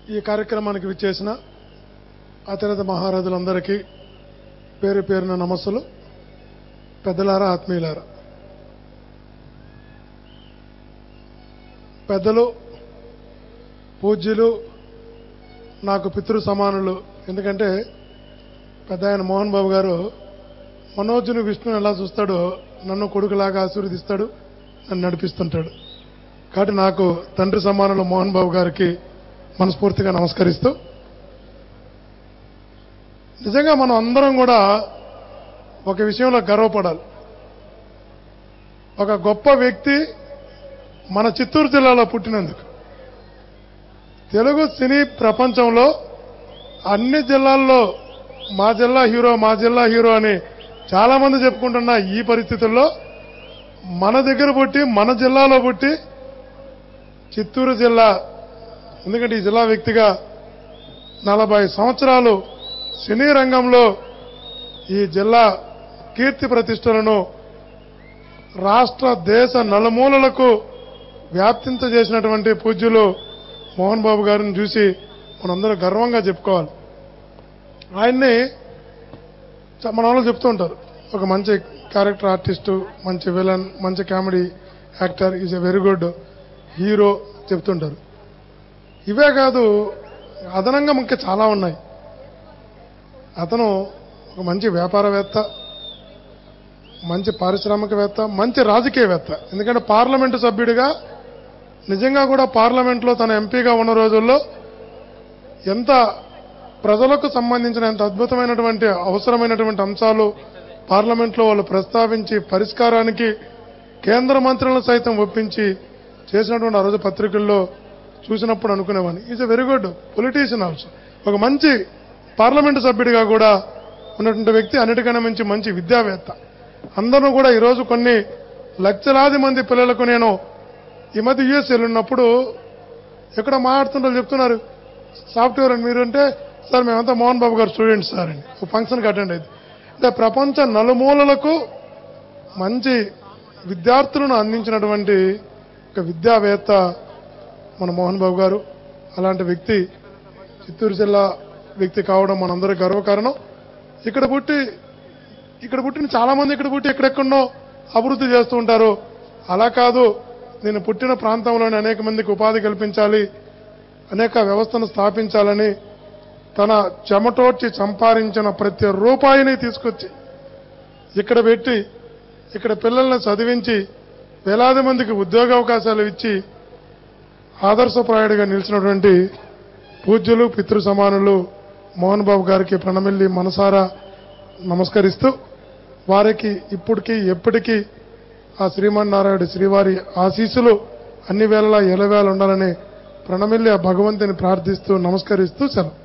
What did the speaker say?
ఈ కార్యక్రమానికి విచ్చేసిన అతిరథ మహారాజులందరికీ పేరు పేరున నమస్సులు పెద్దలారా ఆత్మీయులారా పెద్దలు పూజ్యులు నాకు పితృ సమానులు ఎందుకంటే పెద్ద ఆయన మోహన్ బాబు గారు మనోజుని విష్ణుని ఎలా చూస్తాడో నన్ను కొడుకులాగా ఆశీర్వదిస్తాడు నన్ను నడిపిస్తుంటాడు కాబట్టి నాకు తండ్రి సమానులు మోహన్ బాబు గారికి మనస్ఫూర్తిగా నమస్కరిస్తూ నిజంగా మనం అందరం కూడా ఒక విషయంలో గర్వపడాలి ఒక గొప్ప వ్యక్తి మన చిత్తూరు జిల్లాలో పుట్టినందుకు తెలుగు సినీ ప్రపంచంలో అన్ని జిల్లాల్లో మా జిల్లా హీరో మా జిల్లా హీరో అని చాలా మంది చెప్పుకుంటున్న ఈ పరిస్థితుల్లో మన దగ్గర పుట్టి మన జిల్లాలో పుట్టి చిత్తూరు జిల్లా ఎందుకంటే ఈ జిల్లా వ్యక్తిగా నలభై సంవత్సరాలు సినీ రంగంలో ఈ జిల్లా కీర్తి ప్రతిష్టలను రాష్ట్ర దేశ నలుమూలలకు వ్యాప్తించజేసినటువంటి పూజ్యులు మోహన్ బాబు గారిని చూసి మనందరం గర్వంగా చెప్పుకోవాలి ఆయన్ని చ- మన వాళ్ళు చెప్తూ ఉంటారు ఒక మంచి క్యారెక్టర్ ఆర్టిస్టు మంచి విలన్ మంచి comedy actor is a very good hero చెప్తుంటారు ఇవే కాదు అదనంగా ఇంకా చాలా ఉన్నాయి అతను ఒక మంచి వ్యాపారవేత్త మంచి పారిశ్రామికవేత్త మంచి రాజకీయవేత్త ఎందుకంటే పార్లమెంటు సభ్యుడిగా నిజంగా కూడా పార్లమెంట్లో తన ఎంపీగా ఉన్న రోజుల్లో ఎంత ప్రజలకు సంబంధించిన ఎంత అద్భుతమైనటువంటి అవసరమైనటువంటి అంశాలు పార్లమెంట్లో వాళ్ళు ప్రస్తావించి పరిష్కారానికి కేంద్ర మంత్రులను సైతం ఒప్పించి చేసినటువంటి ఆ రోజు పత్రికల్లో చూసినప్పుడు అనుకునేవాడిని is a very good politician also ఒక మంచి పార్లమెంటు సభ్యుడిగా కూడా ఉన్నటువంటి వ్యక్తి అన్నిటికన్నా మించి మంచి విద్యావేత్త అందరూ కూడా ఈరోజు కొన్ని లక్షలాది మంది పిల్లలకు నేను ఈ మధ్య యుఎస్ వెళ్ళినప్పుడు ఎక్కడ మాట్లాడుతుంటారు చెప్తున్నారు సాఫ్ట్వేర్ అని మీరు అంటే సార్ మేమంతా మోహన్ బాబు గారు స్టూడెంట్స్ సార్ అని ఒక ఫంక్షన్కి అటెండ్ అయింది అంటే ప్రపంచ నలుమూలలకు మంచి విద్యార్థులను అందించినటువంటి ఒక విద్యావేత్త మన మోహన్ బాబు గారు అలాంటి వ్యక్తి చిత్తూరు జిల్లా వ్యక్తి కావడం మనందరి గర్వకారణం ఇక్కడ పుట్టి ఇక్కడ పుట్టిన చాలా మంది ఇక్కడ పుట్టి ఎక్కడెక్కడో అభివృద్ధి చేస్తూ ఉంటారు అలా కాదు నేను పుట్టిన ప్రాంతంలోని అనేక మందికి ఉపాధి కల్పించాలి అనేక వ్యవస్థను స్థాపించాలని తన చెమటోడ్చి సంపాదించిన ప్రతి రూపాయిని తీసుకొచ్చి ఇక్కడ పెట్టి ఇక్కడ పిల్లల్ని చదివించి వేలాది మందికి ఉద్యోగ అవకాశాలు ఇచ్చి ఆదర్శప్రాయుడిగా నిలిచినటువంటి పూజ్యులు పితృ సమానులు మోహన్ బాబు గారికి ప్రణమిల్లి మనసారా నమస్కరిస్తూ వారికి ఇప్పటికీ ఎప్పటికీ ఆ శ్రీమన్నారాయణ శ్రీవారి ఆశీస్సులు అన్ని వేళలా ఎలవేళ ఉండాలని ప్రణమిల్లి ఆ భగవంతుని ప్రార్థిస్తూ నమస్కరిస్తూ సెలవు